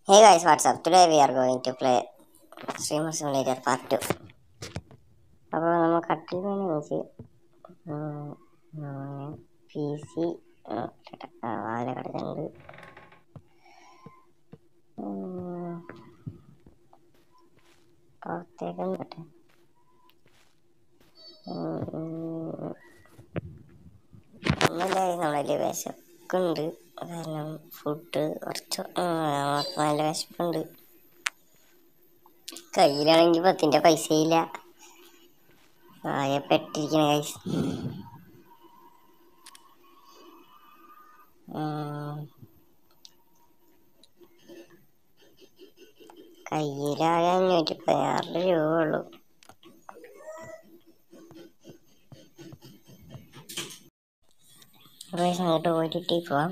Hey guys, what's up? Today we are going to play Streamer Simulator Part 2. അപ്പോൾ നമ്മൾ കട്ടിൽ തന്നെ വെച്ച് പി സി വാതിലെ കിടക്കുന്നുണ്ട് പുറത്തേക്കൊന്നും പറ്റേ ഒന്നുമില്ല നമ്മളതിൽ വിശക്കുണ്ട് കാരണം ഫുഡ് കുറച്ച് നമുക്ക് നല്ല വിശപ്പുണ്ട് കയ്യിലാണെങ്കിൽ പത്തിൻ്റെ പൈസയില്ല ആകെ പെട്ടിരിക്കണ കൈസ് കയ്യിലാകെ അഞ്ഞൂറ്റി പതിനാറ് രൂപ ഉള്ളൂ ഗൈസ് അങ്ങോട്ട് പോയിട്ട് പോവാം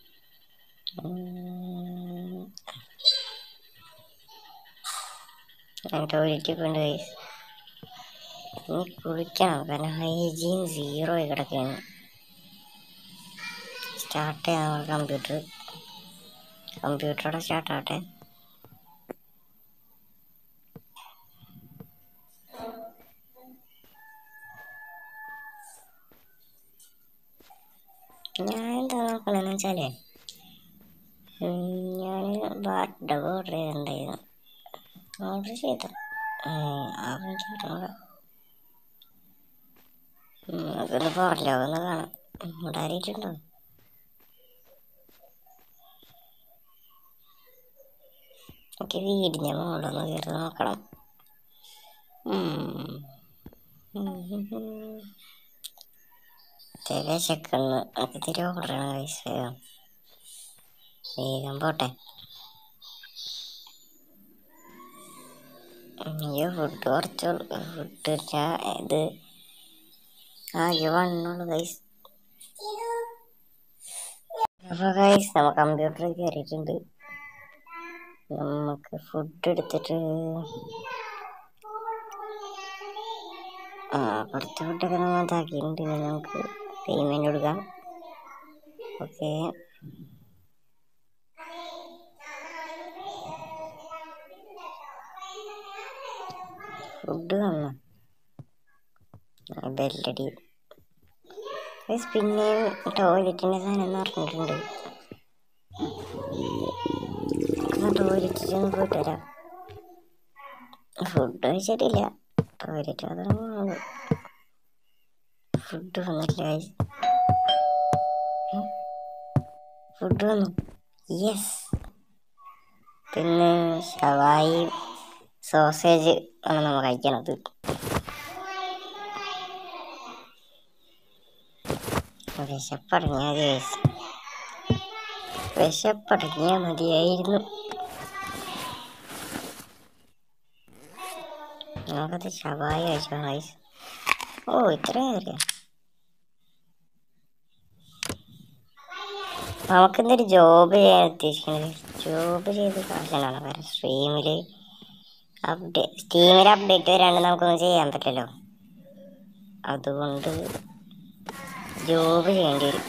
ഞാൻ ടോയ്ലറ്റിൽ പോയിട്ടുണ്ട് ഗൈസ് ഇനി കുളിക്കണം കാരണം ഹൈജീൻ സീറോ ആയി കിടക്കുകയാണ് സ്റ്റാർട്ട് ചെയ്യാൻ കമ്പ്യൂട്ടർ കമ്പ്യൂട്ടറോടെ സ്റ്റാർട്ട് ആവട്ടെ ഞാൻ എന്താ നോക്കണെന്ന് വെച്ചാലേ ഞാൻ ബാറ്റ് ഓർഡർ ചെയ്തിട്ടുണ്ടായിരുന്നു ഓർഡർ ചെയ്തു അവൻ ചേട്ടനോട് അതൊന്ന് പോരല്ലോ ഒന്ന് കാണാം ഇവിടെ ആരിയിട്ടുണ്ടോ എനിക്ക് വീടിൻ്റെ മുകളിലൊന്ന് കയറി നോക്കണം വിശക്കുന്നു നമുക്ക് തിരി ഓർഡറാണ് പൈസ വേഗം വേഗം പോട്ടെ അയ്യോ ഫുഡ് കുറച്ച് ഫുഡ് ഞാൻ ഇത് ആകെ വണ്ണുള്ളൂ ഗൈസ് അപ്പോൾ ഗൈസ് നമ്മൾ കമ്പ്യൂട്ടറിൽ കയറിയിട്ടുണ്ട് നമുക്ക് ഫുഡ് എടുത്തിട്ട് ആ കുറച്ച് ഫുഡൊക്കെ നമ്മൾ ഇതാക്കിയിട്ടുണ്ട് ഇനി നമുക്ക് പേയ്മെൻറ്റ് കൊടുക്കാം ഓക്കെ ഫുഡ് തന്നു ബെല്ലടി ഗൈസ് പിന്നെയും ടോയ്ലറ്റിൻ്റെ സാധനം പറഞ്ഞിട്ടുണ്ട് ടോയ്ലറ്റിൽ ചെന്ന് പോയിട്ട് വരാം ഫുഡ് കഴിച്ചിട്ടില്ല ടോയ്ലറ്റ് അതാണ് ഫുഡ് വന്നില്ല ഗൈസ് ഫുഡ് വന്നു യെസ് പിന്നെ ഷവായി സോസേജ് ആണ് നമ്മൾ കഴിക്കണത് വിശപ്പടങ്ങിയ കേസ് വിശപ്പടങ്ങിയ മതിയായിരുന്നു നമുക്കത് ഷവായി കഴിച്ചോ ഗൈസ് ഓ ഇത്രയും കയറിയ നമുക്കെന്തൊരു ജോബ് ചെയ്യാൻ ഉദ്ദേശിക്കുന്നത് ജോബ് ചെയ്ത് കാശാണ് കാരണം സ്ട്രീമിൽ അപ്ഡേറ്റ് സ്റ്റീമിൽ അപ്ഡേറ്റ് വരാണ്ട് നമുക്കൊന്നും ചെയ്യാൻ പറ്റില്ലല്ലോ അതുകൊണ്ട് ജോബ് ചെയ്യേണ്ടി വരും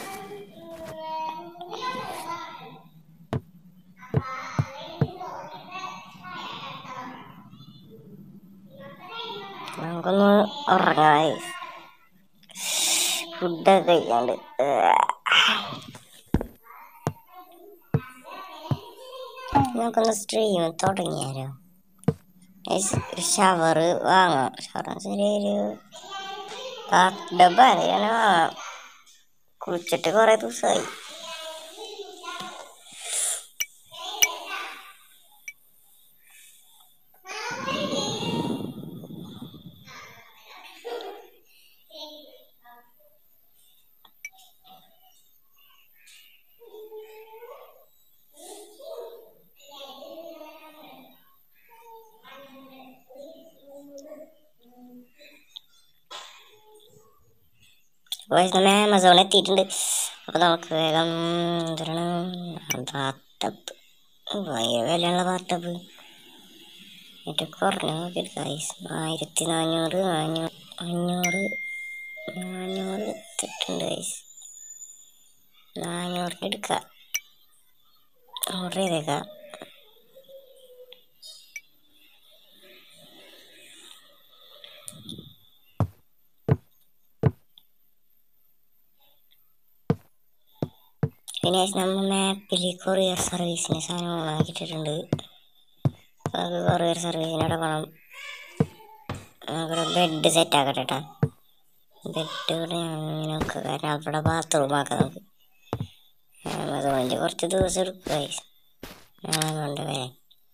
നമുക്കൊന്ന് ഉറങ്ങാം ഫുഡൊക്കെ കഴിക്കാണ്ട് നമുക്കൊന്ന് സ്ട്രീം തുടങ്ങിയാലോ ഷവർ വാങ്ങാം ഷവർ ചെറിയൊരു ഡബ്ബ അങ്ങനെ വാങ്ങാം കുളിച്ചിട്ട് കുറേ ദിവസമായി നമ്മൾ ആമസോൺ എത്തിയിട്ടുണ്ട് അപ്പോൾ നമുക്ക് വേഗം എന്താണ് ബാത്തപ്പ് ഭയങ്കര വിലയുള്ള ബാത്തപ്പ് ഏറ്റവും കുറഞ്ഞ നോക്കിയിട്ട് ഗൈസ് ആയിരത്തി നാനൂറ് നാനൂറ് അഞ്ഞൂറ് നാനൂറ് എടുത്തിട്ടുണ്ട് ഗൈസ് നാനൂറിന് എടുക്കാം ഓർഡർ ചെയ്തേക്കാം പിന്നെ നമ്മൾ മാപ്പിൽ കൊറിയർ സർവീസിന് സാധനം ഓണാക്കിയിട്ടുണ്ട് അത് കൊറിയർ സർവീസിനോട് വേണം നമുക്കൊരു ബെഡ് സെറ്റ് ആക്കട്ടെ കേട്ടോ ബെഡ് ഇവിടെ അങ്ങനെ വെക്കുക കാരണം അവിടെ ബാത്റൂം ആക്കാം നമുക്ക് ആമസോണിൻ്റെ കുറച്ച് ദിവസം എടുക്കും guys. ആമസോണിൻ്റെ വരെ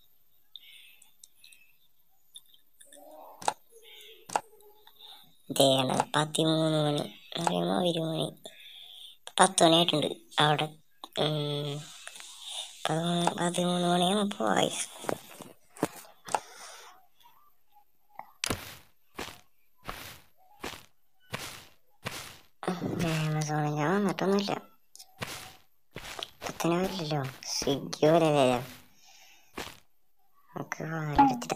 ഇതേണ്ട പതിമൂന്ന് മണി പറയുമ്പോൾ ഒരു മണി പത്ത് മണിയായിട്ടുണ്ട് അവിടെ ഉം, പതിമൂന്ന് പതിമൂന്ന് മണിയാകുമ്പോൾ പോയി ആമസോണിൽ ഞാൻ വന്നിട്ടൊന്നുമില്ല പത്തിന് വരില്ലല്ലോ സ്വിഗ്ഗി വരല്ലോ നമുക്ക് വാലെടുത്തിട്ട്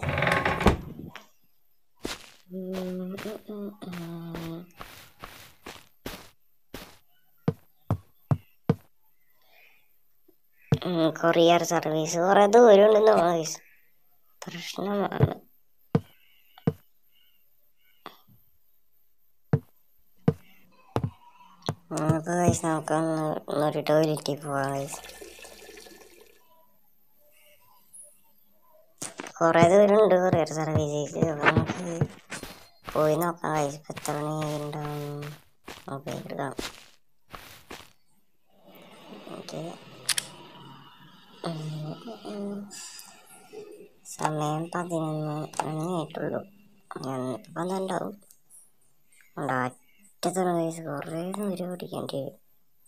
കൊറിയർ സർവീസ് കുറെ ദൂരം ഉണ്ടെന്ന് guys. പ്രശ്നമാണ് നമുക്ക് guys നമുക്കൊന്ന് ഒരു ടോയ്ലറ്റിൽ പോവാം guys. കുറെ ദൂരം ഉണ്ട് കൊറിയർ സർവീസേക്ക് അപ്പൊ നമുക്ക് പോയി നോക്കാം guys. ഇപ്പൊ എത്ര മണി ഉണ്ടാവും മൊബൈൽ എടുക്കാം ഓക്കെ സമയം പതിനൊന്ന് മണിയായിട്ടുള്ളൂ ഞാൻ പന്ത്രണ്ടാവും ഉണ്ട് അറ്റത്തുള്ള വയസ്സ് കുറേ ദൂരം ഓടിക്കേണ്ടി വരും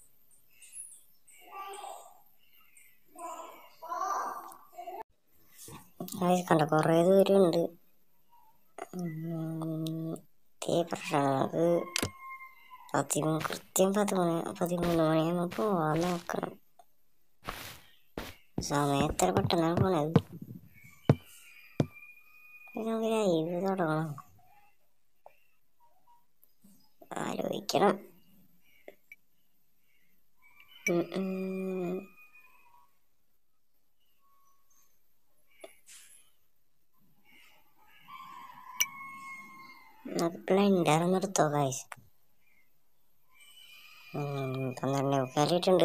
guys കണ്ട കുറേ ദൂരം ഉണ്ട് ഇതേ പ്രശ്നം നമുക്ക് പതിമൂന്ന് കൃത്യം പതിമൂന്ന് പതിമൂന്ന് മണിയാകുമ്പോൾ പോവാൻ നോക്കണം സമയം എത്ര പെട്ടെന്നാണ് പോണത് ഇത് നമുക്ക് ലൈവ് തുടങ്ങണം ആലോചിക്കണം ഉം ഉം. നമുക്ക് ബ്ലെൻഡർ നിർത്തോ കാശ് പന്ത്രണ്ട് മുക്കാലിട്ടുണ്ട്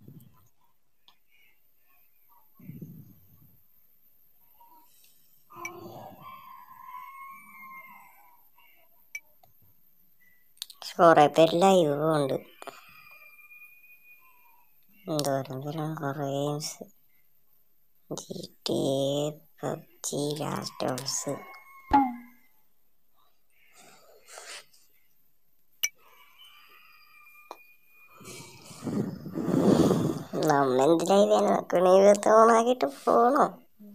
കുറെ പേര് ലൈവ് പോകുന്നുണ്ട് എന്തോരം പേരാണ് കുറേ games G T A PUBG last ഓൾസ് നമ്മ എന്ത് ലൈവ് നോക്കണേ ഇതൊക്കെ ഓണാക്കിയിട്ട് പോണോ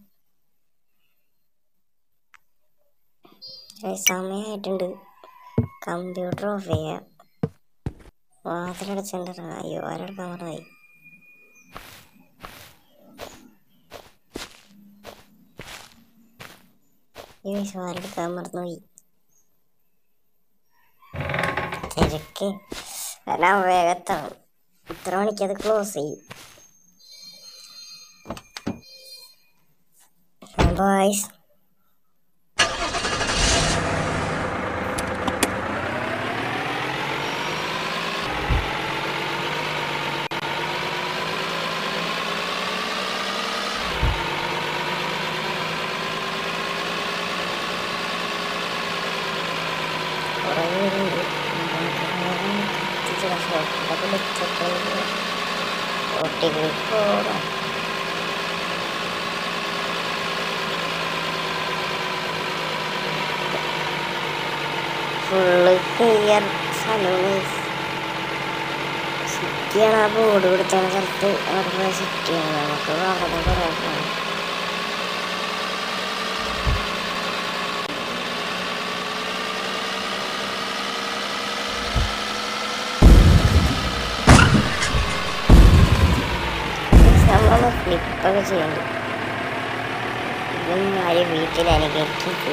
ഏയ് സമയമായിട്ടുണ്ട് കമ്പ്യൂട്ടർ ഓഫ് ചെയ്യാം വാതിലടച്ചിട്ടുണ്ട് അയ്യോ ആരെടുക്കാൻ മറന്നായി ഈ വയസ്സ് വാലെടുക്കാൻ മറന്നുപോയി തിരക്ക് എല്ലാം വേഗത്താണ് ഇത്ര മണിക്ക് അത് ക്ലോസ് ചെയ്യും ബോയ്സ് കുറേ പേരുണ്ട് ഒട്ടികൾ പോകണം ഫുള്ള് ക്ലിയർ സ്ഥലമാണ് സിറ്റിയാണ് ആ ബോർഡ് കൊടുത്ത സ്ഥലത്ത് അവിടെ പോയ സിറ്റിയാണ് നമുക്ക് അവിടെ കുറേ പോകണം നമ്മളൊന്ന് ഫ്ലിപ്പൊക്കെ ചെയ്യണ്ട് ഇതൊന്നും ആരും വീട്ടിൽ അനുകരിക്കരുത്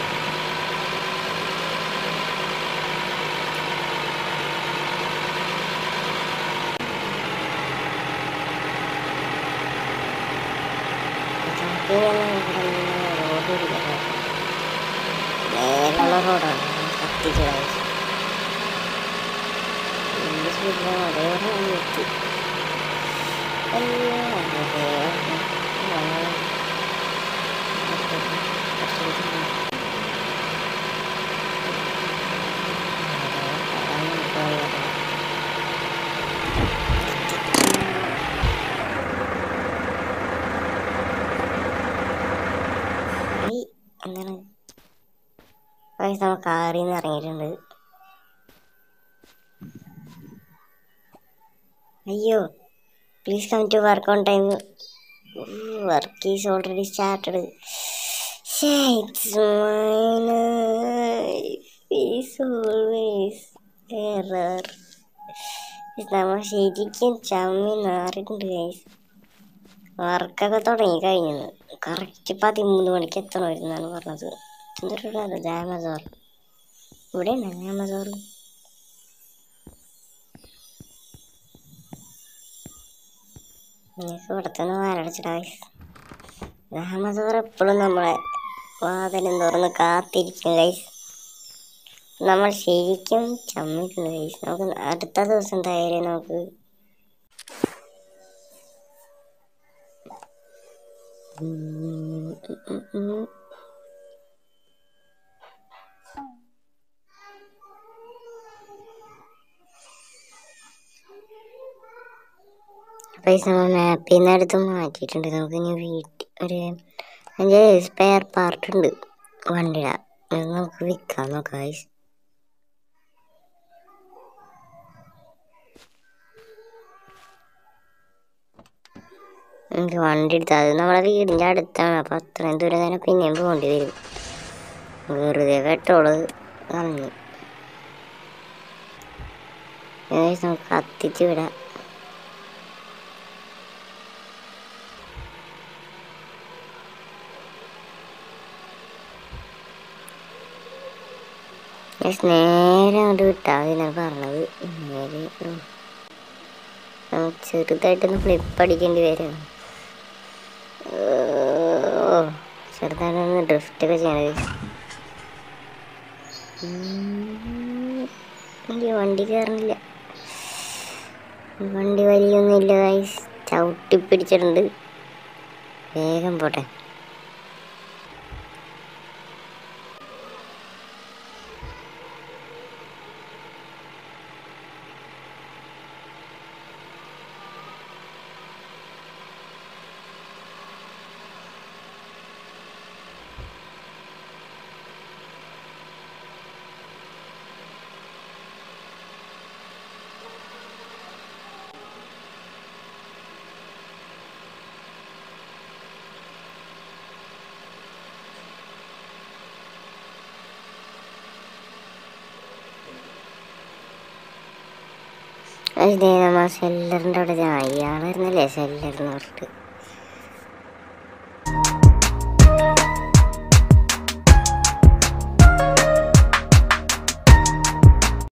റോഡ് പിടിക്കണം നേരെയുള്ള റോഡാണ് കത്തിച്ച് കാണിച്ചു വലിയ സ്പീഡിലാണ് അതേപോലെ എത്തി പൈസ നമ്മൾ കാറിൽ നിന്ന് ഇറങ്ങിയിട്ടുണ്ട് അയ്യോ please come to work on time work is already started is always error നമ്മൾ ശരിക്കും ചമ്മി നാറിയിട്ടുണ്ട് ഗൈസ് വർക്കൊക്കെ തുടങ്ങി കഴിഞ്ഞു കറക്റ്റ് പതിമൂന്ന് മണിക്ക് എത്തണമായിരുന്നാണ് പറഞ്ഞത് എന്തൊരു അത് ആമസോൺ ഇവിടെയാണ് ആമസോൺ നിങ്ങൾക്ക് ഇവിടെ തന്നെ വാലടച്ചിടാ ആമസോൺ എപ്പോഴും നമ്മളെ വാതിലും തുറന്ന് കാത്തിരിക്കും ഗൈസ് നമ്മൾ ശരിക്കും ചമ്മിട്ടുണ്ട് ഗൈസ് നമുക്ക് അടുത്ത ദിവസം എന്തായാലും നമുക്ക് ഉം, ഉം, ഉം. പൈസ മാപ്പിൽ നിന്ന് അടുത്ത് മാറ്റിയിട്ടുണ്ട് നമുക്ക് ഇനി വീട്ടിൽ ഒരു അതിൻ്റെ സ്പെയർ പാർട്ട് ഉണ്ട് വണ്ടിയുടെ അത് നമുക്ക് വിൽക്കാം നോക്കാം guys. എനിക്ക് വണ്ടി എടുത്താൽ അത് നമ്മളെ വീടിൻ്റെ അടുത്താണ് അപ്പം അത്രയും ദൂരം തന്നെ പിന്നെയും പോകേണ്ടി വരും വെറുതെ പെട്രോള് കളഞ്ഞു Guys, നമുക്ക് കത്തിച്ച് വിടാം Guys, നേരെ അങ്ങോട്ട് വിട്ടാൽ മതി എന്നാണ് പറഞ്ഞത് നേരെ ഉം. നമുക്ക് ചെറുതായിട്ടൊന്ന് ഫ്ലിപ്പ് അടിക്കേണ്ടി വരും ഓ, ചെറുതായിട്ടൊന്ന് ഡ്രിഫ്റ്റ് ഒക്കെ ചെയ്യണത് ഉം. എനിക്ക് വണ്ടി കയറണില്ല വണ്ടി വലിയൊന്നുമില്ല ഗൈസ് ചവിട്ടി പിടിച്ചിട്ടുണ്ട് വേഗം പോട്ടെ ഇതേ നമ്മൾ സെല്ലറിൻ്റെ അവിടെ ഇയാളായിരുന്നല്ലേ സെല്ലർ എന്ന് പറഞ്ഞിട്ട്